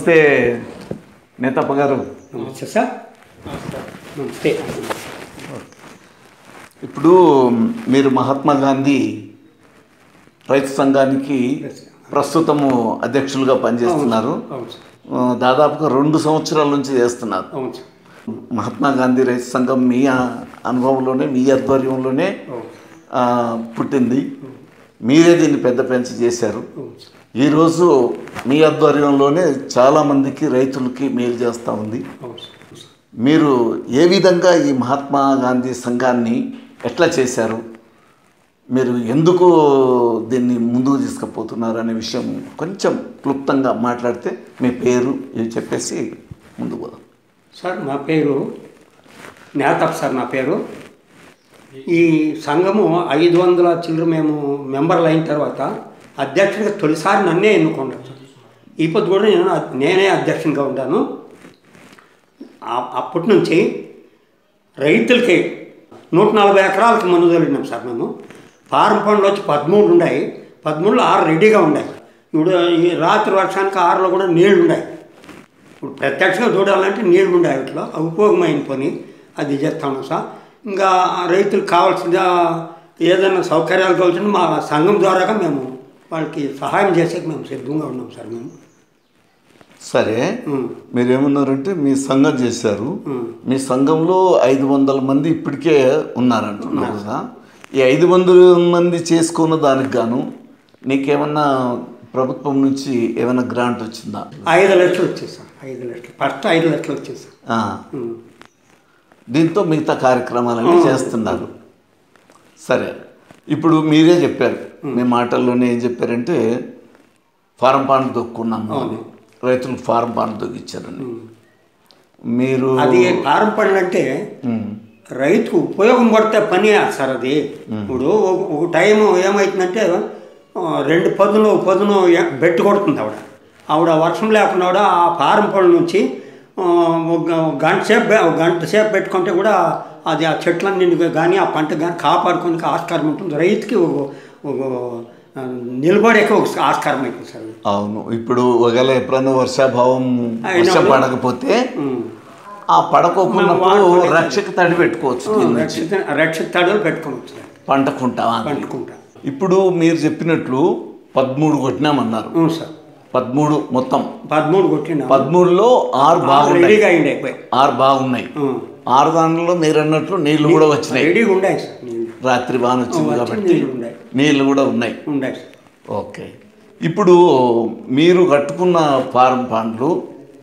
నమస్తే నేతప్ప గారు నమస్తే సార్ నమస్తే ఇప్పుడు మీరు మహాత్మా గాంధీ రైతు సంఘానికి ప్రస్తుతము అధ్యక్షులుగా పనిచేస్తున్నారు అవును సార్ ఆ, దాదాపుగా రెండు సంవత్సరాల నుంచి చేస్తున్నారు అవును సార్ మహాత్మా గాంధీ రైతు సంఘం మీ ఆ- అనుభవంలోనే మీ ఆధ్వర్యంలోనే అవును ఆ, పుట్టింది మీరే దీన్ని పెద్ద పెంచి చేశారు అవును సార్ ఈరోజు మీ ఆధ్వర్యంలోనే చాలామందికి రైతులకి మేలు చేస్తూ ఉంది అవును సార్ మీరు ఏ విధంగా ఈ మహాత్మా గాంధీ సంఘాన్ని ఎట్లా చేశారు మీరు ఎందుకు దీన్ని ముందుకు తీసుకుపోతున్నారు అనే విషయం కొంచెం క్లుప్తంగా మాట్లాడితే మీ పేరు ఇవి చెప్పేసి ముందుకు పోదాం సార్ నా పేరు నేతప్ సార్ నా పేరు ఈ సంఘము ఐదు వందల చిల్లర మేము మెంబర్లు అయిన తర్వాత అధ్యక్షుడిగా తొలిసారి నన్నే ఎన్నుకున్నాను సార్ ఈ పొద్దు కూడా నేను నేనే అధ్యక్షునిగా ఉంటాను ఆ- అప్పటి నుంచి రైతులకి నూట నలభై ఎకరాలకి మందు తొలినాం సార్ మేము ఫారం పండ్లు వచ్చి పదమూడు ఉన్నాయి పదమూడులో ఆరు రెడీగా ఉన్నాయి ఇప్పుడు ఈ రాత్రి వర్షానికి ఆరులో కూడా నీళ్లు ఉన్నాయి ఇప్పుడు ప్రత్యక్షంగా చూడాలంటే నీళ్లు ఉండే వాటిలో అవి ఉపయోగమైన పని అది చేస్తాము సార్ ఇంకా ఆ రైతులకు కావాల్సిన ఏదైనా సౌకర్యాలు కావాల్సిన మా సంఘం ద్వారాగా మేము వాళ్ళకి సహాయం చేసేకి మేము సిద్ధంగా ఉన్నాం సార్ మేము సరే ఉం. మీరేమన్నారంటే మీ సంఘం చేశారు ఉం. మీ సంఘంలో ఐదు వందల మంది ఇప్పటికే ఉన్నారంటున్నారు కదా ఈ ఐదు వందల మంది చేసుకున్న దానికి గాను నీకేమన్నా ప్రభుత్వం నుంచి ఏమైనా గ్రాంట్ వచ్చిందా ఐదు లక్షలు వచ్చేసాం ఐదు లక్షలు ఫస్ట్ ఐదు లక్షలు వచ్చేసాం ఆ, దీంతో మిగతా కార్యక్రమాలన్నీ చేస్తున్నారు సరే ఇప్పుడు మీరే చెప్పారు మీ మాటల్లోనే ఏం చెప్పారంటే ఫారం పాండ్ దొక్కున్నాము అని రైతులకు ఫారం పాండ్ దొక్కిచ్చారని మీరు అది ఫారం పనులు అంటే ఉమ్, రైతుకు ఉపయోగం పడితే పని సార్ అది ఇప్పుడు ఒక- ఒక టైం ఏమవుతుందంటే ఆ, రెండు పదును ఒక పదును ఎ- బెట్టు కొడుతుంది ఆవిడ ఆవిడ వర్షం లేకుండా కూడా ఆ ఫారం పనుల నుంచి ఆ, ఒక గ- ఒక గంట సేపు బె- ఒక గంట సేపు పెట్టుకుంటే కూడా అది ఆ చెట్లన్నీ కానీ ఆ పంట కానీ కాపాడుకోనికి ఆస్కారం ఉంటుంది రైతుకి ఒక ఒక ఆ, నిలబడేకి ఒక ఆస్కారం అవుతుంది సార్ అది. అవును ఇప్పుడు ఒకవేళ ఎప్పుడైనా వర్షాభావం వర్షం అయినప్పుడు- పడకపోతే ఉమ్. ఆ పడకోకున్నప్పుడు వాడుకోలేదు. రక్షక తడి పెట్టుకోవచ్చు దీని నుంచి. రక్షిత రక్షిత తడులు పెట్టుకోవచ్చు సార్. పంటకుంటావా అని. పండుకుంటా ఇప్పుడు మీరు చెప్పినట్లు పదమూడు కొట్టినామన్నారు అవును సార్ పదమూడు మొత్తం పదమూడు కొట్టిన పదమూడులో ఆరు బాగున్నాయి రెడీగా అయింది అయిపోయి ఆరు బాగున్నాయి ఆరు దానిలో మీరు అన్నట్లు నీళ్లు కూడా వచ్చినాయి రెడీగా ఉండాయి సార్ నీళ్ళు రాత్రి బాగా వచ్చింది వచ్చింది, కాబట్టి నీళ్లు ఉన్నాయి. నీళ్లు కూడా ఉన్నాయి ఉండాయి సార్ ఓకే ఇప్పుడు మీరు కట్టుకున్న ఫారం పాండ్లు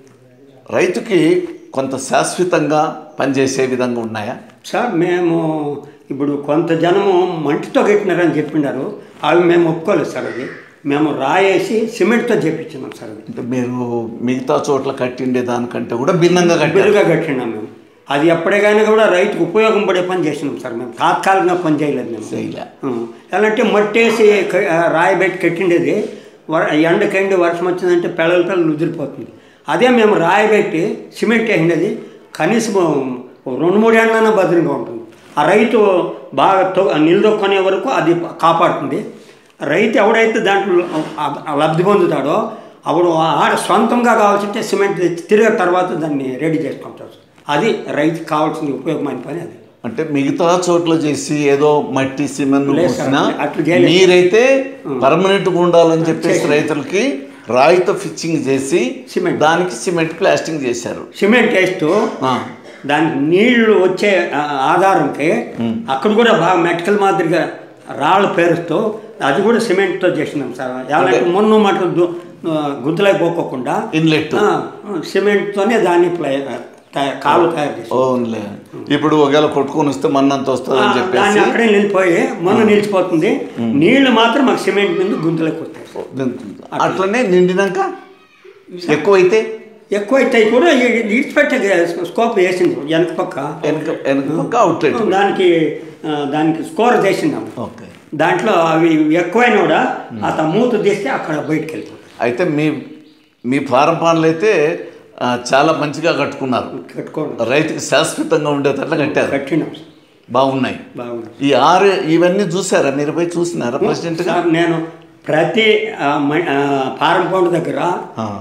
రైతుకి కొంత శాశ్వతంగా పనిచేసే విధంగా ఉన్నాయా సార్ మేము ఇప్పుడు కొంత జనము మంటితో కట్టినారని చెప్పినారు అవి మేము ఒప్పుకోలేదు సార్ అది మేము రాయేసి సిమెంట్తో చేపించినాం సార్ అది అంటే మీరు మిగతా చోట్ల కట్టిండే దానికంటే కూడా భిన్నంగా కట్టారు బిరుగా కట్టినాం మేము అది ఎప్పటికైనా కూడా రైతుకు ఉపయోగం పడే పని చేసినాం సార్ మేము తాత్కాలికంగా పని చేయలేదు మేము చేయలే ఉం. ఎలా అంటే మట్టేసి క- ఆ, రాయి పెట్టి కట్టిండేది వర ఎండకెండి వర్షం వచ్చిందంటే పెళ్ళల పిల్లలు ఉదిరిపోతుంది అదే మేము రాయి పెట్టి సిమెంట్ వేసినది కనీసం ఓ రెండు మూడు ఎండలైనా భద్రంగా ఉంటుంది ఆ రైతు బాగా తొ నిలదొక్కునే వరకు అది కాపాడుతుంది రైతు ఎవడైతే దాంట్లో ఆ- ఆ లబ్ధి పొందుతాడో అప్పుడు ఆడ సొంతంగా కావాల్సింటే సిమెంట్ తెచ్చి తిరిగిన తర్వాత దాన్ని రెడీ చేసుకుంటారు అది రైతుకి కావాల్సిన ఉపయోగమైన పని అది అంటే మిగతా చోట్ల చేసి ఏదో మట్టి సిమెంట్ లేదు సార్, పూసినా అట్లా చేయలేదు. మీరైతే పర్మనెంట్ గా ఉండాలని చెప్పేసి రైతులకి రాయితో ఫిక్సింగ్ చేసి సిమెంట్. దానికి సిమెంట్ ప్లాస్టింగ్ చేశారు సిమెంట్ వేస్తూ ఆ, దానికి నీళ్లు వచ్చే ఆ, ఆధారంకి అక్కడ కూడా బాగా మెటకల్ మాదిరిగా రాళ్ళు పేరుస్తూ అది కూడా సిమెంట్తో చేసినాం సార్ ఎలాంటి మొన్న మాట గుంతలోకి పోకోకుండా ఇన్లెట్ ఆ, సిమెంట్తోనే దాన్ని ప్లై తయా- కాలు తయారు చేసి ఓన్లీ ఇప్పుడు ఒకవేళ కొట్టుకొని వస్తే మన్నంత వస్తుంది అని దాన్ని చెప్పేసి అక్కడే నిలిపోయి మొన్న నిలిచిపోతుంది నీళ్లు మాత్రం మాకు సిమెంట్ మీద గుంతలోకి వస్తాయి సార్. అట్లనే నిండినాక ఎక్కువైతే ఎక్కువైతే కూడా ఇడిచిపెట్టే స్కోప్ వేసింది వెనక పక్క వెనక వెనక పక్క అవుట్లెట్ దానికి ఆ, దానికి స్కోర్ చేసిందాము ఓకే దాంట్లో అవి ఎక్కువైనా కూడా అత మూత తీస్తే అక్కడ బయటకు వెళ్తాం అయితే మీ మీ ఫారం పనులు అయితే ఆ, చాలా మంచిగా కట్టుకున్నారు కట్టుకోండి రైతుకి శాశ్వతంగా ఉండేటట్లు కట్టారు కట్టినాం బాగున్నాయి బాగుంది ఈ ఆరు ఇవన్నీ చూసారా మీరు పోయి చూసినారా ప్రెసిడెంట్ గా సార్ నేను ప్రతి ఆ, మ- ఆ, ఫారం పౌండ్ దగ్గర ఆ,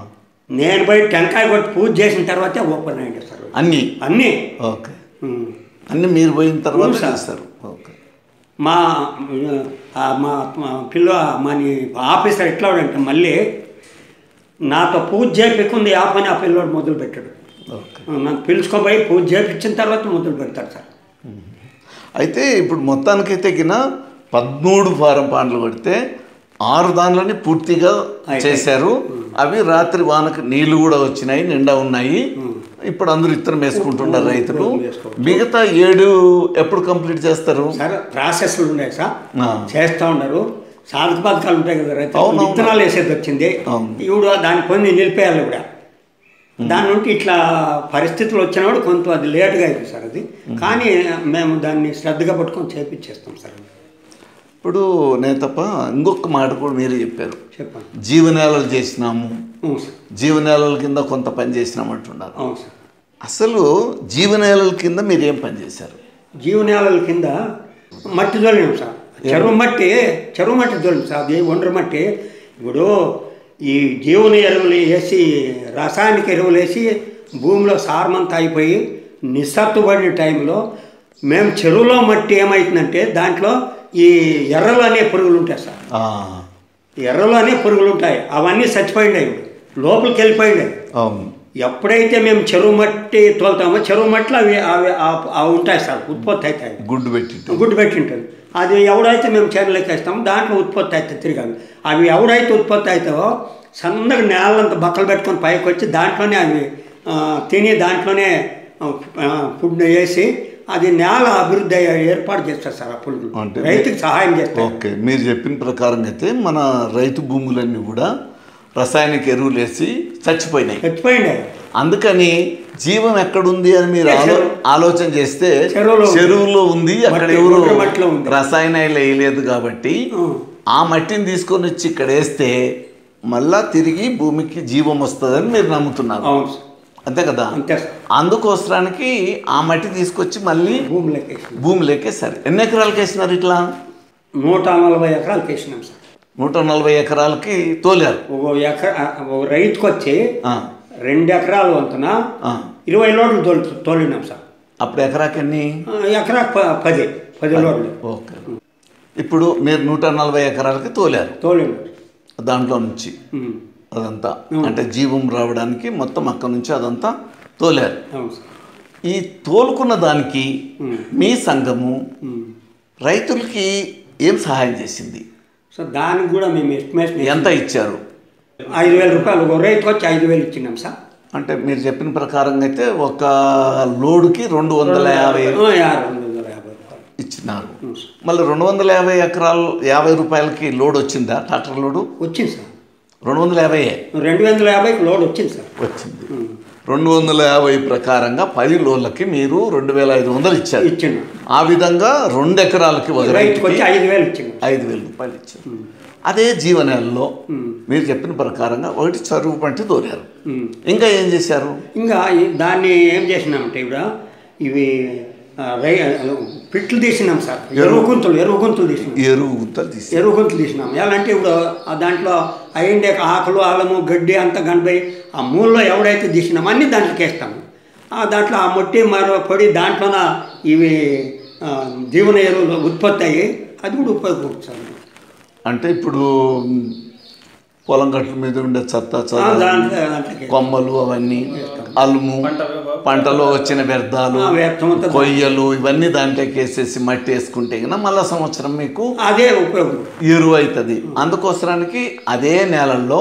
నేను పోయి టెంకాయ కొట్టి పూజ చేసిన తర్వాతే ఓపెన్ అయ్యింది సార్ అన్నీ అన్నీ ఓకే ఉమ్. అన్నీ మీరు పోయిన తర్వాత అవును సార్. చేస్తారు ఓకే మా ఆ, మా మా పిల్ల మా ఆఫీసర్ ఎట్లా అంటే మళ్ళీ నాతో పూజ చేపించుకుంది ఆ పని ఆ పిల్లోడు మొదలు పెట్టాడు ఓకే నన్ను పిలుచుకోపోయి పూజ చేపించిన తర్వాత మొదలు పెడతాడు సార్ అయితే ఇప్పుడు మొత్తానికైతే గిన పదమూడు ఫారం పాండ్లు కొడితే ఆరు దానిలోని పూర్తిగా అయిపోయి. చేశారు అవి రాత్రి వానకు నీళ్లు కూడా వచ్చినాయి నిండా ఉన్నాయి ఇప్పుడు అందరూ ఇత్తనం వేసుకుంటున్నారు రైతులు ఇత్తనం వేసుకోవచ్చు. మిగతా ఏడు ఎప్పుడు కంప్లీట్ చేస్తారు సార్ ప్రాసెస్లు ఉన్నాయి సార్ ఆ. చేస్తూ ఉన్నారు సాధక పథకాలు ఉంటాయి కదా రైతు అవును, అవును. విత్తనాలు వేసేది వచ్చింది అవును. ఇప్పుడు దాని కొన్ని నిలిపేయాలి కూడా దాని నుండి ఇట్లా పరిస్థితులు వచ్చినప్పుడు కొంత అది లేటుగా అయింది సార్ అది కానీ మేము దాన్ని శ్రద్ధగా పట్టుకొని చేపించేస్తాం సార్ ఇప్పుడు నేను తప్ప ఇంకొక మాట కూడా మీరే చెప్పారు చెప్పండి జీవనేలలు చేసినాము అవును సార్ జీవనేలల కింద కొంత పని చేసినాము అంటున్నారు అవును సార్ అసలు జీవనేలల కింద మీరు ఏం పని చేశారు జీవనాల కింద మట్టి దొలినాం సార్ చెరువు మట్టి చెరువు మట్టి దొలినాం సార్ అది ఒండ్ర మట్టి ఇప్పుడు ఈ జీవన ఎరువులు వేసి రాసాయనిక ఎరువులు వేసి భూమిలో సారమంతా అయిపోయి నిస్సత్తుబడిన టైంలో మేము చెరువులో మట్టి ఏమవుతుందంటే దాంట్లో ఈ ఎర్రలు అనే పురుగులు ఉంటాయి సార్ ఆ, ఎర్రలు అనే పురుగులు ఉంటాయి అవన్నీ చచ్చిపోయినాయి లోపలికి వెళ్ళిపోయినాయి అవును ఎప్పుడైతే మేము చెరువు మట్టి తోలుతామో చెరువు మట్టిలో అవి అవి ఆ- అవి ఉంటాయి సార్ ఉత్పత్తి అవుతాయి గుడ్డు పెట్టి గుడ్డు పెట్టి ఉంటుంది అది ఎవడైతే మేము చేనులోకి వేస్తామో దాంట్లో ఉత్పత్తి అవుతాయి తిరిగి అవి అవి ఎవడైతే ఉత్పత్తి అవుతావో సన్నగా నేలంతా బక్కలు పెట్టుకొని పైకి వచ్చి దాంట్లోనే అవి ఆ, తిని దాంట్లోనే ఫుడ్ వేసి అది నేల అభివృద్ధి అయ్యే ఏర్పాటు చేస్తారు సార్ ఆ పురుగులు అంటే రైతుకి సహాయం చేస్తారు ఓకే మీరు చెప్పిన ప్రకారం అయితే మన రైతు భూములన్నీ కూడా రసాయనిక ఎరువులు వేసి చచ్చిపోయినాయి చచ్చిపోయింది అందుకని జీవం ఎక్కడుంది అని మీరు ఆలో చెరువు. ఆలోచన చేస్తే చెరువులో ఉంది. చెరువులో ఉంది అక్కడ మట్టి, ఎవరు గుండ్ర మట్టిలో ఉంది. రసాయనాలు వేయలేదు కాబట్టి ఆ మట్టిని తీసుకొని వచ్చి ఇక్కడ వేస్తే మళ్ళా తిరిగి భూమికి జీవం వస్తుందని మీరు నమ్ముతున్నారు అవును సార్ అంతే కదా అంతే సార్ అందుకోసరానికి ఆ మట్టి తీసుకొచ్చి మళ్ళీ భూమిలోకి వేసినాం భూమిలోకి వేసారు ఎన్ని ఎకరాలకి వేసినారు ఇట్లా నూట నలభై ఎకరాలకు వేసినాం సార్ నూట నలభై ఎకరాలకి తోలారు ఒక ఎకరా ఒక రైతుకు వచ్చి ఆ, రెండు ఎకరాలు వంతున ఆ. ఇరవై లోడ్లు తోలి తోలినాం సార్ అప్పుడు ఎకరాకి ఎన్ని ఆ, ఎకరా ప- పది పది లోడ్లు ఓకే ఇప్పుడు మీరు నూట నలభై ఎకరాలకి తోలారు తోలినాం దాంట్లో నుంచి ఉమ్. అదంతా అంటే జీవం రావడానికి మొత్తం అక్కడ నుంచి అదంతా తోలారు అవును సార్ ఈ తోలుకున్న దానికి ఉమ్. మీ సంఘము ఉమ్. రైతులకి ఏం సహాయం చేసింది సో దానికి కూడా మేము ఎస్టిమేషన్ ఎంత ఇచ్చారు ఐదు వేల రూపాయలు ఒక రైతుకు వచ్చి ఐదు వేలు ఇచ్చినాం సార్ అంటే మీరు చెప్పిన ప్రకారంగా అయితే ఒక లోడుకి రెండు వందల యాభై ఆ, యా, రెండు వందల యాభై రూపాయలు ఇచ్చినారు ఉమ్ సార్. మళ్ళీ రెండు వందల యాభై ఎకరాలు యాభై రూపాయలకి లోడ్ వచ్చిందా ట్రాక్టర్ లోడు వచ్చింది సార్ రెండు వందల యాభై రెండు వందల యాభైకి లోడ్ వచ్చింది సార్ వచ్చింది రెండు వందల యాభై ప్రకారంగా పది లోన్లకి మీరు రెండు వేల ఐదు వందలు ఇచ్చారు ఇచ్చినాం ఆ విధంగా రెండు ఎకరాలకి ఒక రైతుకు వచ్చి రైతుకి ఐదు వేలు ఇచ్చినాం ఐదు వేల రూపాయలు ఇచ్చారు అదే జీవనాల్లో ఉమ్. మీరు చెప్పిన ప్రకారంగా ఒకటి చరువు పంటి తోలారు ఉమ్. ఇంకా ఏం చేశారు ఇంకా ఈ- దాన్ని ఏం చేసినామంటే ఇప్పుడు ఇవి ఆ, రై పిట్లు తీసినాం సార్ ఎరువు గుంతులు ఎరువు గుంతులు తీసినాం ఎరువు గుంతలు తీసి ఎరువు గుంతులు తీసినాం ఎలా అంటే ఇప్పుడు ఆ దాంట్లో అయ్యిండే ఆకులు అలము గడ్డి అంతా కనిపోయి ఆ మూలలో ఎవడైతే తీసినామో అన్నీ దాంట్లోకి వేస్తాము ఆ దాంట్లో ఆ మొట్టి మరో పొడి దాంట్లోన ఇవి ఆ, జీవన ఎరువులు ఉత్పత్తి అయ్యి అది కూడా ఉపయోగపడుతుంది అంటే ఇప్పుడు మ్, పొలం గట్ల మీద ఉండే చెత్త ఆ, చెత్త దాంట్లో దాంట్లోకి కొమ్మలు అవన్నీ అలుము పంటలో వచ్చిన వ్యర్థాలు ఆ, వ్యర్థం అంతా కొయ్యలు ఇవన్నీ దాంట్లోకి వేసేసి మట్టి వేసుకుంటే కన్నా మళ్ళా సంవత్సరం మీకు అదే ఉపయోగం ఎరువు అవుతుంది అందుకోసరానికి అదే నేలల్లో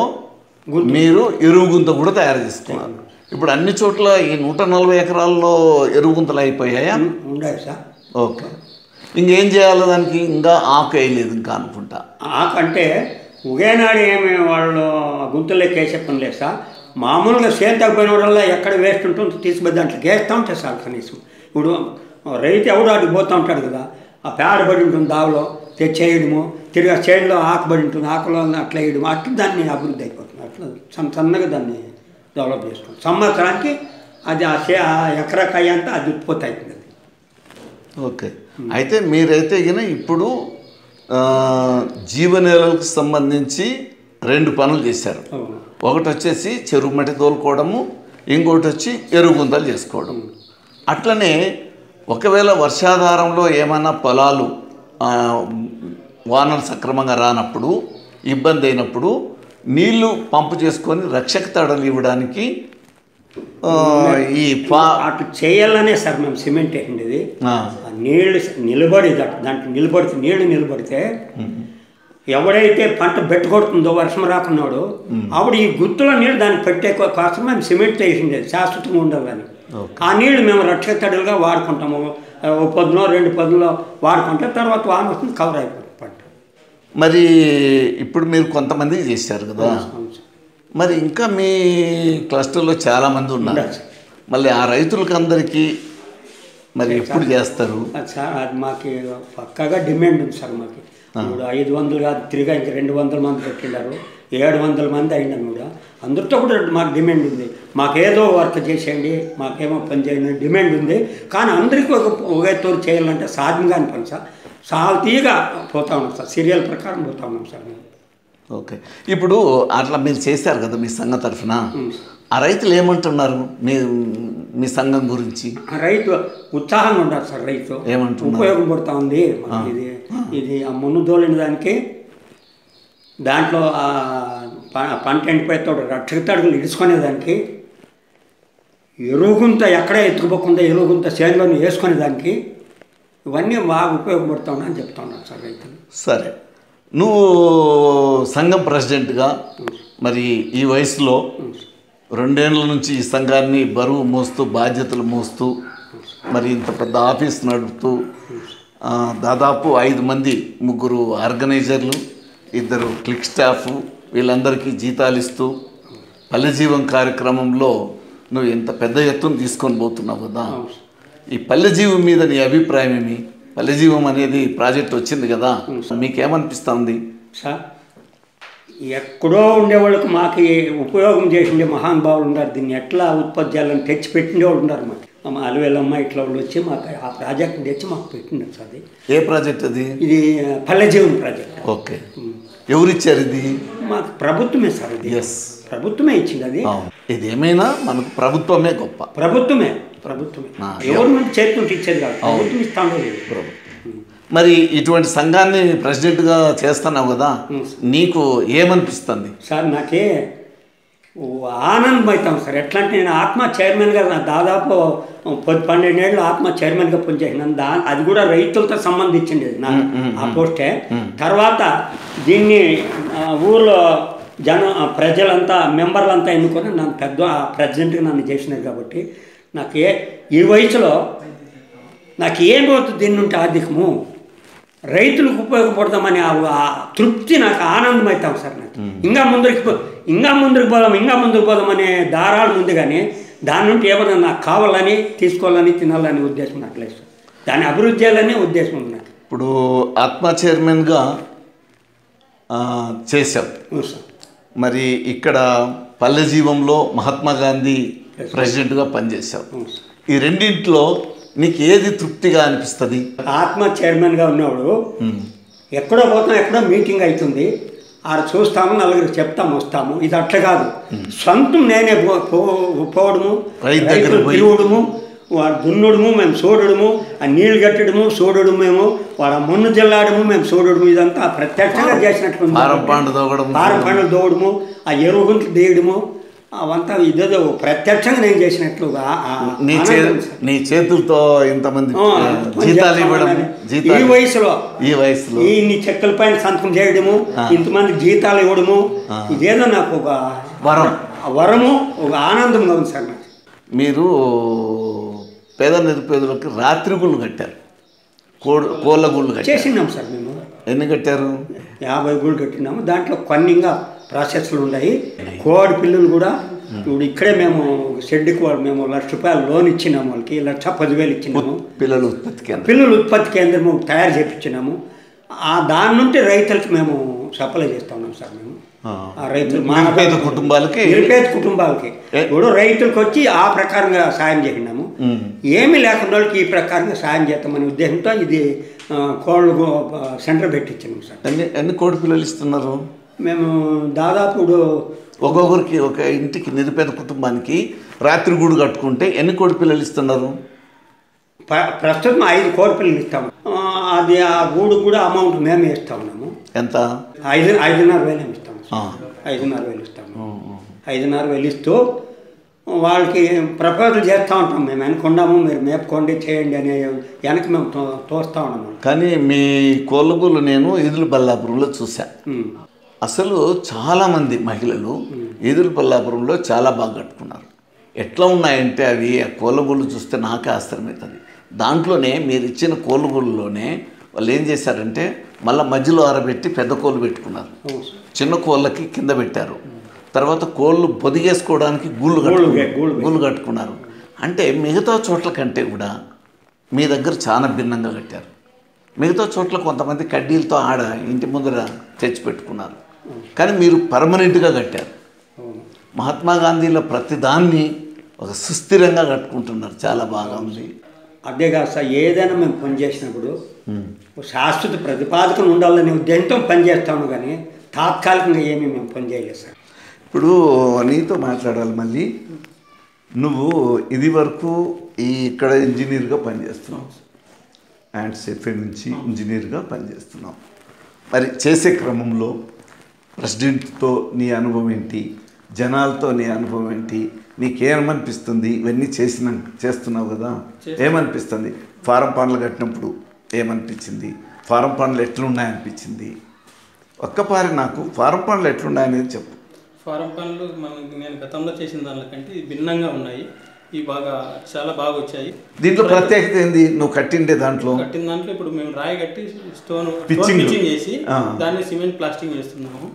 మీరు ఎరువు గుంత కూడా తయారు చేసుకున్నారు ఇప్పుడు అన్ని చోట్ల ఈ నూట నలభై ఎకరాల్లో ఎరువు గుంతలు అయిపోయాయా ఉండాలి సార్ ఓకే ఇంకేం చేయాలి దానికి ఇంకా ఆకు వేయలేదు ఇంకా అనుకుంటా ఆకంటే ఉగేనాడు ఏమి వాళ్ళు గుంతలోకి వేసే పని లేదు సార్ మామూలుగా సేల్ తగ్గిపోయిన వల్ల ఎక్కడ వేస్ట్ ఉంటుందో తీసుకుపోయి దాంట్లో వేస్తూ ఉంటాయి సార్ కనీసం ఇప్పుడు రైతు ఎవడు అడిగి పోతూ ఉంటాడు కదా ఆ పేడ పడి ఉంటుంది దావలో తెచ్చేయడము తిరిగి ఆ చేనులో ఆకు పడి ఉంటుంది ఆకులో అట్లా వేయడం అట్లా దాన్ని అభివృద్ధి అయిపోతుంది అట్లా సన్న సన్నగా దాన్ని డెవలప్ చేసుకుంటాం సంవత్సరానికి అది ఆ చే ఆ ఎకరకాయ అంతా అది ఉత్పత్తి అవుతుంది అది ఓకే అయితే మీరైతే గిన ఇప్పుడు ఆ, జీవనేలలకు సంబంధించి రెండు పనులు చేశారు అవును ఒకటి వచ్చేసి చెరువు మట్టి తోలుకోవడము ఇంకోటి వచ్చి ఎరుగుందలు చేసుకోవడం అట్లనే ఒకవేళ వర్షాధారంలో ఏమైనా పొలాలు ఆ, వానలు సక్రమంగా రానప్పుడు ఇబ్బంది అయినప్పుడు నీళ్లు పంపు చేసుకొని రక్షక తడలు ఇవ్వడానికి ఆ, ఈ పా అటు చేయాలనే సార్ మేము సిమెంట్ వేసిండేది ఆ, ఆ నీళ్ళు నిలబడి దాంట్లో దాంట్లో నిలబడితే నీళ్లు నిలబడితే ఎవడైతే పంట పెట్టుకొడుతుందో వర్షం రాకున్నాడు అప్పుడు ఈ గుత్తులో నీళ్ళు దానికి పెట్టే కో- కోసం మేము సిమెంట్ వేసిండేది శాశ్వతంగా ఉండాలని ఆ నీళ్లు మేము రక్షక తడులుగా వాడుకుంటాము ఆ, ఓ పొద్దులో రెండు పొద్దులో వాడుకుంటే తర్వాత వాన వస్తుంది కవర్ అయిపోతుంది పంట మరి ఇప్పుడు మీరు కొంతమంది చేశారు కదా అవును సార్. మరి ఇంకా మీ క్లస్టర్లో చాలామంది ఉన్నారు ఉన్నారు సార్. మళ్ళీ ఆ రైతులకు అందరికీ మరి ఎప్పుడు చేస్తారు అది సార్ అది మాకు పక్కాగా డిమాండ్ ఉంది సార్ మాకు ఇప్పుడు ఐదు వందలు కాదు తిరిగా ఇంక రెండు వందల మంది పెట్టినారు ఏడు వందల మంది అయినా కూడా అందరితో కూడా మాకు డిమాండ్ ఉంది మాకేదో వర్క్ చేసేయండి మాకేమో పని చేయండి డిమాండ్ ఉంది కానీ అందరికీ ఒక ఒకే తోడు చేయాలంటే సాధ్యంగా అని పని సార్ సాల్తీగా పోతా ఉన్నాం సార్ సీరియల్ ప్రకారం పోతా ఉన్నాం సార్ మేము ఓకే ఇప్పుడు అట్లా మీరు చేశారు కదా మీ సంఘం తరఫున ఉం. ఆ రైతులు ఏమంటున్నారు మీ మీ సంఘం గురించి ఆ రైతు ఉత్సాహంగా ఉన్నారు సార్ రైతు ఏమంటున్నారు? ఉపయోగం పడుతూ ఉంది మాకు ఇది ఇది ఆ మున్ను దోలిన దానికి దాంట్లో ఆ ప- పంట ఎండిపోయేతోడు రక్షక తడుగులు ఇడుచుకునేదానికి ఎరుగుంత ఎక్కడ ఎత్తుకుపోకుండా ఎరుగుంత చేనులో వేసుకునేదానికి ఇవన్నీ బాగా ఉపయోగపడుతూ ఉన్నాయని చెప్తా ఉన్నారు సార్ రైతులు సరే నువ్వు సంఘం ప్రెసిడెంట్గా మరి ఈ వయసులో రెండేళ్ల నుంచి ఈ సంఘాన్ని బరువు మోస్తూ బాధ్యతలు మోస్తూ మరి ఇంత పెద్ద ఆఫీస్ నడుపుతూ ఆ, దాదాపు ఐదు మంది ముగ్గురు ఆర్గనైజర్లు ఇద్దరు క్లిక్ స్టాఫ్ వీళ్ళందరికీ జీతాలు ఇస్తూ పల్లెజీవం కార్యక్రమంలో నువ్వు ఇంత పెద్ద ఎత్తున తీసుకొని పోతున్నావు కదా ఈ పల్లెజీవం మీద నీ అభిప్రాయం ఏమి పల్లెజీవం అనేది ప్రాజెక్ట్ వచ్చింది కదా మీకేమనిపిస్తుంది సార్ ఎక్కడో ఉండే వాళ్ళకి మాకు ఈ ఉపయోగం చేసిండే మహానుభావులు ఉన్నారు దీన్ని ఎట్లా ఉత్పత్తి చేయాలని తెచ్చి పెట్టిండే వాళ్ళు ఉన్నారు మాకు మా అలవేలమ్మ ఇట్లా వాళ్ళు వచ్చి మాకు ఆ ప్రాజెక్ట్ తెచ్చి మాకు పెట్టిండారు సార్ అది ఏ ప్రాజెక్ట్ అది ఇది పల్లె జీవన్ ప్రాజెక్ట్ ఓకే ఎవరిచ్చారు ఇది మాకు ప్రభుత్వమే సార్ ఇది ఎస్ ప్రభుత్వమే ఇచ్చింది అది ఇది ఏమైనా మనకు ప్రభుత్వమే గొప్ప ప్రభుత్వమే ప్రభుత్వమే ఆ, గవర్నమెంట్ చేరుకుంటే ఇచ్చేది కాదు ప్రభుత్వం ఇస్తా ఉండేది మరి ఇటువంటి సంఘాన్ని ప్రెసిడెంట్గా చేస్తున్నావు కదా ఉం. నీకు ఏమనిపిస్తుంది సార్ నాకే ఓ ఆనందం అవుతాం సార్ ఎట్లా అంటే నేను ఆత్మ చైర్మన్గా నా దాదాపు పది పన్నెండేళ్ళు ఆత్మ చైర్మన్గా పనిచేసినాను దా అది కూడా రైతులతో సంబంధించింది నా ఆ పోస్టే తర్వాత దీన్ని ఆ, ఊర్లో జన ఆ, ప్రజలంతా మెంబర్లంతా ఎన్నుకొని నన్ను పెద్ద ఆ ప్రెసిడెంట్గా నన్ను చేసినారు కాబట్టి నాకు ఏ ఈ వయసులో నాకు ఏం పోతుంది దీని నుండి ఆర్థికము రైతులకు ఉపయోగపడదామని ఆ ఆ తృప్తి నాకు ఆనందం అవుతాం సార్ నాకు ఇంకా ముందరికి పో- ఇంకా ముందుకు పోదాం ఇంకా ముందుకు పోదాం అనే దారాలు ఉంది కానీ దాని నుండి ఏమైనా నాకు కావాలని తీసుకోవాలని తినాలని ఉద్దేశం నాకు లేదు సార్ దాన్ని అభివృద్ధి చేయాలనే ఉద్దేశం ఉంది నాకు ఇప్పుడు ఆత్మ చైర్మన్గా ఆ, చేశావు అవును సార్ మరి ఇక్కడ పల్లె జీవంలో మహాత్మా గాంధీ ప్రెసిడెంట్గా పనిచేశావు అవును సార్ ఈ రెండింటిలో నీకు ఏది తృప్తిగా అనిపిస్తుంది ఆత్మ చైర్మన్గా ఉన్నవాడు ఎక్కడో పోతాం ఎక్కడో మీటింగ్ అవుతుంది ఆడ చూస్తాము నలుగురికి చెప్తాము వస్తాము ఇది అట్లా కాదు సొంతం నేనే పో- పో- పోవడము రైతు దగ్గరకు రైతులు పోయి. తిరుగుడము వాడు దున్నుడము మేము చూడడము ఆ నీళ్లు కట్టడము చూడడము మేము వాడు ఆ మన్ను జల్లాడము మేము చూడడము ఇదంతా ప్రత్యక్షంగా చేసినట్లు పారం పండు తోగడం పారం పండ్లు దోవడము ఆ ఎరువు గుంట్లు తీయడము అవంతా ఇదేదో ప్రత్యక్షంగా నేను చేసినట్లుగా ఆ- ఆ నీ చే ఆనందం సార్. నీ చేతులతో ఇంతమంది ఆ, ఆ, జీతాలు ఇవ్వడం ఈ జీతాలు వయసులో ఈ వయసులో ఈ ఇన్ని చెక్కల పైన సంతకం చేయడము ఇంతమంది జీతాలు ఇవ్వడము ఇదేదో నాకు ఒక వరం ఆ వరము ఒక ఆనందంగా ఉంది సార్ నాకు మీరు పేద నిరుపేదలకు రాత్రి గుళ్ళు కట్టారు కోడి కోళ్ళ గుళ్ళు కట్టారు చేసినాం సార్ మేము ఎన్ని కట్టారు యాభై గుళ్ళు కట్టినాము దాంట్లో కొన్ని ఇంకా ప్రాసెస్లు ఉన్నాయి కోడి పిల్లలు కూడా ఇప్పుడు ఇక్కడే మేము షెడ్కి వాళ్ళు మేము లక్ష రూపాయలు లోన్ ఇచ్చినాము వాళ్ళకి లక్ష పదివేలు ఇచ్చినాము పిల్లలు ఉత్పత్తి కేంద్రం పిల్లలు ఉత్పత్తి కేంద్రము తయారు చేయించినాము ఆ దాని నుండి రైతులకు మేము సప్లై చేస్తా ఉన్నాం సార్ మేము ఆ. ఆ రైతులు మా నిరుపేద కుటుంబాలకి నిరుపేద కుటుంబాలకి ఏ? ఇప్పుడు రైతులకు వచ్చి ఆ ప్రకారంగా సాయం చేసినాము ఉమ్. ఏమీ లేకుండా వాళ్ళకి ఈ ప్రకారంగా సాయం చేద్దామనే ఉద్దేశంతో ఇది ఆ, కోళ్ళు గో- సెంటర్ పెట్టించినాం సార్ ఎన్ని ఎన్ని కోడి పిల్లలు ఇస్తున్నారు మేము దాదాపు ఇప్పుడు ఒక్కొక్కరికి ఒక ఇంటికి నిరుపేద కుటుంబానికి రాత్రి గూడు కట్టుకుంటే ఎన్ని కోడి పిల్లలు ఇస్తున్నారు ప్ర- ప్రస్తుతం ఐదు కోడి పిల్లలు ఇస్తాము ఆ, అది ఆ గూడు కూడా అమౌంట్ మేమే ఇస్తా ఉన్నాము ఎంత ఐదు ఐదున్నర వేలు ఏమి ఇస్తాము ఆ. ఐదున్నర వేలు ఇస్తాము ఐదున్నర వేలు ఇస్తూ వాళ్ళకి ప్రపోజల్ చేస్తూ ఉంటాం మేము వెనకుండాము మీరు మేపుకోండి చేయండి అనే వెనక మేము తో తోస్తూ ఉన్నాము కానీ మీ కోళ్ళగూళ్ళు నేను ఈదుల బల్లాపురంలో చూసా ఉమ్. అసలు చాలామంది మహిళలు ఈదుల బల్లాపురంలో చాలా బాగా కట్టుకున్నారు ఎట్లా ఉన్నాయంటే అవి ఆ కోళ్ళగూళ్ళు చూస్తే నాకే ఆశ్చర్యమవుతుంది దాంట్లోనే మీరు ఇచ్చిన కోళ్ళగూళ్ళలోనే వాళ్ళు ఏం చేశారంటే మళ్ళీ మధ్యలో ఆరబెట్టి పెద్ద కోళ్ళు పెట్టుకున్నారు అవును సార్. చిన్న కోళ్ళకి కింద పెట్టారు తర్వాత కోళ్ళు పొదిగేసుకోవడానికి గూళ్ళు గూళ్ళు కట్టుకున్నారు. కట్టు- గూళ్ళు గూళ్ళు కట్టుకున్నారు అంటే మిగతా చోట్ల కంటే కూడా మీ దగ్గర చాలా భిన్నంగా కట్టారు మిగతా చోట్ల కొంతమంది కడ్డీలతో ఆడ ఇంటి ముందర తెచ్చి పెట్టుకున్నారు కానీ మీరు పర్మనెంట్గా కట్టారు అవును. మహాత్మా గాంధీలో ప్రతిదాన్ని ఒక సుస్థిరంగా కట్టుకుంటున్నారు చాలా బాగా ఉంది అదే కాదు సార్ ఏదైనా మేము పని చేసినప్పుడు ఒక శాశ్వత ప్రతిపాదకం ఉండాలనే ఉద్దేశంతో పని చేస్తాము కానీ తాత్కాలికంగా ఏమీ మేము పని చేయలేదు సార్ ఇప్పుడు నీతో మాట్లాడాలి మళ్ళీ నువ్వు ఇది వరకు ఈ ఇక్కడ ఇంజనీర్గా పనిచేస్తున్నావు అండ్ సెఫే నుంచి ఇంజనీర్గా పనిచేస్తున్నావు మరి చేసే క్రమంలో ప్రెసిడెంట్తో నీ అనుభవం ఏంటి జనాలతో నీ అనుభవం ఏంటి నీకేమనిపిస్తుంది ఇవన్నీ చేసిన చేస్తున్నావు కదా ఏమనిపిస్తుంది ఫారం పనులు కట్టినప్పుడు ఏమనిపించింది ఫారం పనులు ఎట్లున్నాయనిపించింది ఒక్కపారి నాకు ఫారం పనులు ఎట్లున్నాయనేది చెప్పు ఫారం పనులు మనకి నేను గతంలో చేసిన దానికంటే ఇది భిన్నంగా ఉన్నాయి ఇవి బాగా చాలా బాగా వచ్చాయి దీంట్లో ప్రత్యేకత ఏంది నువ్వు కట్టిండే దాంట్లో కట్టిన దాంట్లో ఇప్పుడు మేము రాయి కట్టి స్టోన్ Pitching. పిచ్చింగ్ చేసి ఆ. దాన్ని సిమెంట్ ప్లాస్టింగ్ చేస్తున్నాము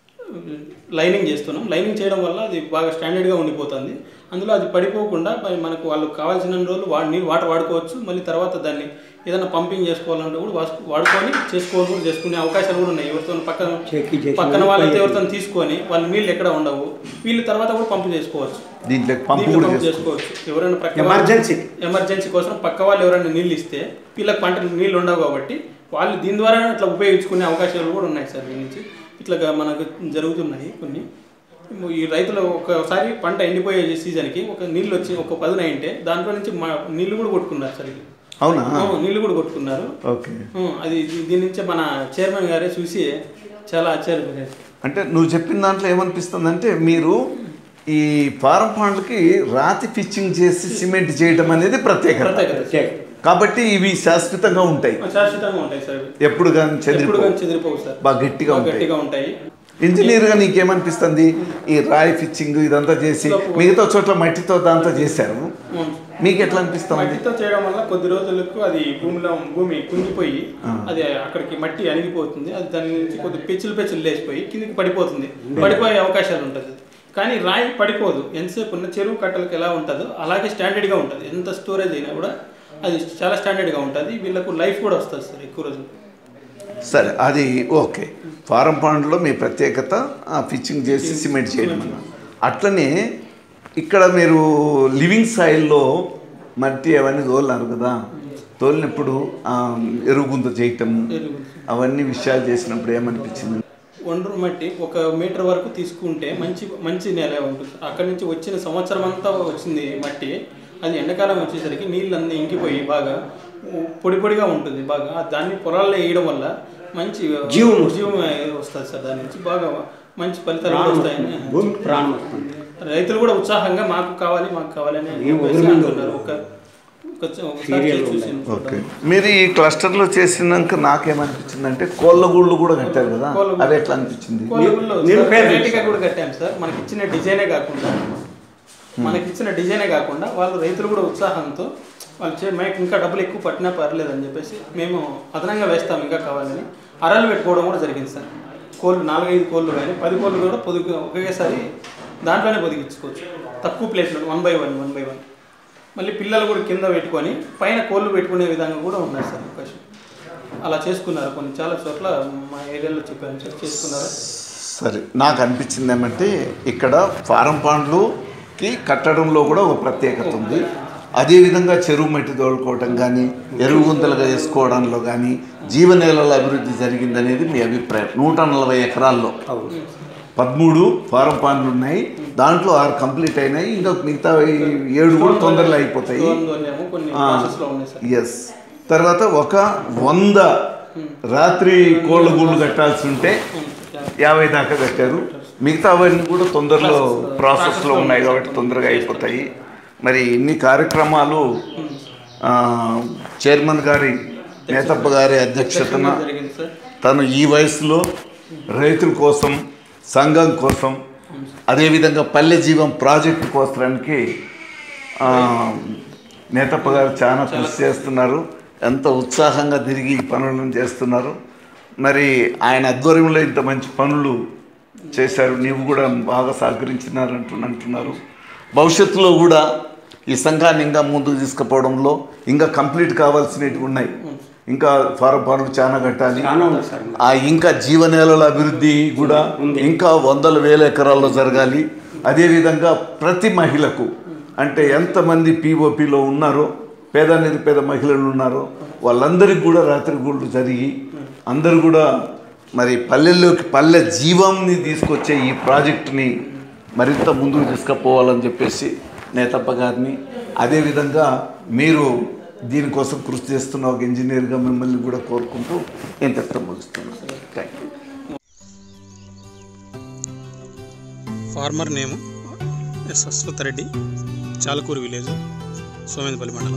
లైనింగ్ చేస్తున్నాం లైనింగ్ చేయడం వల్ల అది బాగా స్టాండర్డ్గా ఉండిపోతుంది అందులో అది పడిపోకుండా మరి మనకు వాళ్ళు కావాల్సిన రోజులు వా నీళ్ళు వాటర్ వాడుకోవచ్చు మళ్ళీ తర్వాత దాన్ని ఏదైనా పంపింగ్ చేసుకోవాలంటే కూడా వాస్- వాడుకొని చేసుకోవాలి కూడా చేసుకునే అవకాశాలు కూడా ఉన్నాయి ఎవరితో పక్కన చెక్కి చేసి పక్కన వాళ్ళతో ఎవరితో తీసుకొని వాళ్ళ నీళ్ళు ఎక్కడ ఉండవు వీళ్ళు తర్వాత కూడా పంపు చేసుకోవచ్చు దీంట్లో పంపు దీంట్లో కూడా పంపు చేసుకో చేసుకోవచ్చు ఎవరైనా ప్రక్క ఎమర్జెన్సీ ఎమర్జెన్సీ కోసం పక్క వాళ్ళు ఎవరైనా నీళ్ళు ఇస్తే వీళ్ళకి పంట నీళ్ళు ఉండవు కాబట్టి వాళ్ళు దీని ద్వారా ఇట్లా ఉపయోగించుకునే అవకాశాలు కూడా ఉన్నాయి సార్ దీని నుంచి ఇట్లా గా- మనకు జరుగుతున్నాయి కొన్ని ఈ రైతులు ఒకసారి పంట ఎండిపోయే సీజన్కి ఒక నీళ్ళు వచ్చి ఒక పదున అయింటే దాంట్లో నుంచి మా నీళ్ళు కూడా కొట్టుకున్నారు సార్ ఇది అవునా ఆ, నీళ్ళు కూడా కొట్టుకున్నారు ఓకే ఆ, అది దీ- దీని నుంచి మన చైర్మన్ గారే చూసి చాలా ఆశ్చర్యపోయారు అంటే నువ్వు చెప్పిన దాంట్లో ఏమనిపిస్తుంది అంటే మీరు ఈ ఫారం పాండ్లకి రాతి పిచ్చింగ్ చేసి సిమెంట్ చేయడం అనేది ప్రత్యేకత ప్రత్యేకత కాబట్టి ఇవి శాశ్వతంగా ఉంటాయి శాశ్వతంగా ఉంటాయి సార్ ఇవి. ఎప్పుడు కానీ ఎప్పుడు చెదిరిపో కానీ చెదిరిపోవు సార్ బాగా గట్టిగా బాగా ఉంటాయి గట్టిగా ఉంటాయి ఇంజనీర్గా నీకేమనిపిస్తుంది ఈ రాయి ఫిచ్చింగ్ ఇదంతా చేసి మిగతా చోట్ల మట్టితో దాంతో చేశారు అవును. మీకు ఎట్లా అనిపిస్తుంది మట్టితో చేయడం వల్ల కొద్ది రోజులకు అది భూమిలో భూమి కుంగిపోయి అది అక్కడికి మట్టి అణిగిపోతుంది అది దాని నుంచి కొద్ది పెచ్చులు పెచ్చులు లేచిపోయి కిందికి పడిపోతుంది పడిపోయే అవకాశాలు ఉంటుంది కానీ రాయి పడిపోదు ఎంతసేపు ఉన్న చెరువు కట్టలకు ఎలా ఉంటుందో అలాగే స్టాండర్డ్గా ఉంటుంది ఎంత స్టోరేజ్ అయినా కూడా అది చాలా స్టాండర్డ్గా ఉంటుంది వీళ్ళకు లైఫ్ కూడా వస్తుంది సార్ ఎక్కువ రోజులు సరే అది ఓకే ఫారం పాండ్లో మీ ప్రత్యేకత ఆ ఫిచ్చింగ్ చేసి సిమెంట్ చేయడం అన్న అట్లనే ఇక్కడ మీరు లివింగ్ సాయిల్లో మట్టి అవన్నీ తోలినారు కదా తోలినప్పుడు ఆ, ఎరుగుంత చేయటం ఎరువు. అవన్నీ విషయాలు చేసినప్పుడు ఏమనిపించింది ఒండ్రు మట్టి ఒక మీటర్ వరకు తీసుకుంటే మంచి మంచి నేల ఉంటుంది అక్కడి నుంచి వచ్చిన సంవత్సరం అంతా వచ్చింది మట్టి అది ఎండాకాలం వచ్చేసరికి నీళ్ళు అన్నీ ఇంకిపోయి బాగా పొడి పొడిగా ఉంటుంది బాగా దాన్ని పొలాల్లో వేయడం వల్ల మంచి జీవం జీవం వస్తుంది సార్ దాని నుంచి బాగా మంచి ఫలితాలు కూడా వస్తాయని భూమికి ప్రాణం వస్తుంది రైతులు కూడా ఉత్సాహంగా మాకు కావాలి మాకు కావాలి అని ఏం చెప్పేసి వదిలిందో. అంటున్నారు ఒక ఒక- ఒకసారి చేసి చూసి ఓకే మీరు ఈ క్లస్టర్లో చేసినాక నాకేమనిపించింది అంటే కోళ్ళగూళ్ళు కూడా కట్టారు కదా కోళ్ళగూళ్ళు. అవి ఎట్లా అనిపించింది కోళ్ళగుళ్ళలో నేను పేరు వెరైటీగా కూడా కట్టాం సార్ మనకి ఇచ్చిన డిజైనే కాకుండా మనకి ఇచ్చిన డిజైనే కాకుండా వాళ్ళు రైతులు కూడా ఉత్సాహంతో వాళ్ళు చే మనకి ఇంకా డబ్బులు ఎక్కువ పట్టినా పర్లేదు అని చెప్పేసి మేము అదనంగా వేస్తాం ఇంకా కావాలని అరలు పెట్టుకోవడం కూడా జరిగింది సార్ కోళ్ళు నాలుగైదు కోళ్ళు కానీ పది కోళ్ళు కూడా పొదుగు ఒకేసారి దాంట్లోనే పొదిగించుకోవచ్చు తక్కువ ప్లేస్లో one by one one by one మళ్ళీ పిల్లలు కూడా కింద పెట్టుకొని పైన కోళ్ళు పెట్టుకునే విధంగా కూడా ఉన్నాయి సార్ అవకాశం అలా చేసుకున్నారు కొన్ని చాలా చోట్ల మా ఏరియాలో చెప్పాను సార్ చేసుకున్నారు సరే నాకు అనిపించింది ఏమంటే ఇక్కడ ఫారం పాండ్లుకి కట్టడంలో కూడా ఒక ప్రత్యేకత ఉంది అదేవిధంగా చెరువు మట్టి తోలుకోవటం కానీ ఎరువు గుంతలుగా వేసుకోవడంలో కానీ జీవనేలల అభివృద్ధి జరిగిందనేది మీ అభిప్రాయం నూట నలభై ఎకరాల్లో అవును పదమూడు ఫారం పాన్లు ఉన్నాయి దాంట్లో ఆరు కంప్లీట్ అయినాయి ఇంకా మిగతా ఈ ఏడు కూడా తొందరలో అయిపోతాయి ఏమో కొన్ని ప్రాసెస్లో ఉన్నాయి సార్ ఎస్ తర్వాత ఒక వంద రాత్రి కోళ్ళ గూళ్ళు కట్టాల్సి ఉంటే యాభై దాకా కట్టారు మిగతా అవన్నీ కూడా తొందరలో ప్రాసెస్లో ఉన్నాయి కాబట్టి తొందరగా అయిపోతాయి మరి ఇన్ని కార్యక్రమాలు ఆ, చైర్మన్ గారి నేతప్ప గారి అధ్యక్షతన జరిగింది సార్ తను ఈ వయసులో రైతుల కోసం సంఘం కోసం అదేవిధంగా పల్లె జీవం ప్రాజెక్టు కోసడానికి ఆ, నేతప్ప గారు చాలా కృషి చేస్తున్నారు ఎంత ఉత్సాహంగా తిరిగి ఈ పనులను చేస్తున్నారు మరి ఆయన ఆధ్వర్యంలో ఇంత మంచి పనులు చేశారు నీవు కూడా బాగా సహకరించినారు అంటు అంటున్నారు భవిష్యత్తులో కూడా ఈ సంఘాన్ని ఇంకా ముందుకు తీసుకుపోవడంలో ఇంకా కంప్లీట్ కావాల్సినవి ఉన్నాయి ఇంకా ఫారం పనులు చాలా కట్టాలి చాలా ఉంది సార్ ఆ ఇంకా జీవనేలల అభివృద్ధి కూడా ఇంకా వందల వేల ఎకరాల్లో జరగాలి అదేవిధంగా ప్రతి మహిళకు అంటే ఎంతమంది పీఓపిలో ఉన్నారో పేద నిరుపేద మహిళలు ఉన్నారో వాళ్ళందరికీ కూడా రాత్రి గూళ్ళు జరిగి అందరూ కూడా మరి పల్లెల్లోకి పల్లె జీవంని తీసుకొచ్చే ఈ ప్రాజెక్టుని మరింత ముందుకు తీసుకుపోవాలని చెప్పేసి నేతప్ప గారిని అదేవిధంగా మీరు దీనికోసం కృషి చేస్తున్న ఒక ఇంజనీర్గా మిమ్మల్ని కూడా కోరుకుంటూ ఇంతటితో ముగిస్తున్నాను thank you farmer name S Ashwath Reddy Chalakuru village Somendapalli మండలం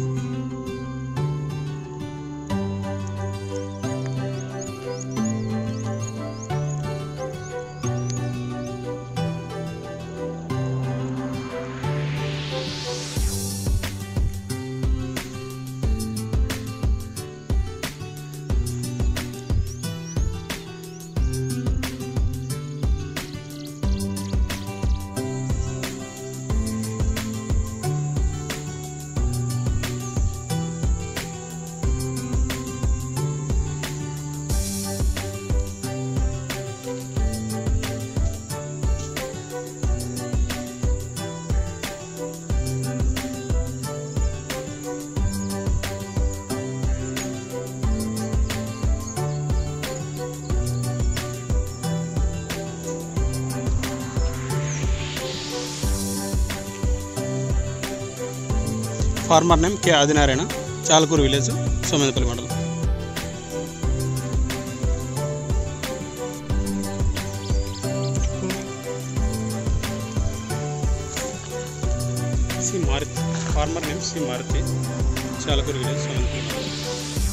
farmer name K Adinarayana Chalakuru village Somendapalli మండలం C Maruti farmer name C Maruti Chalakuru village Somendapalli మండలం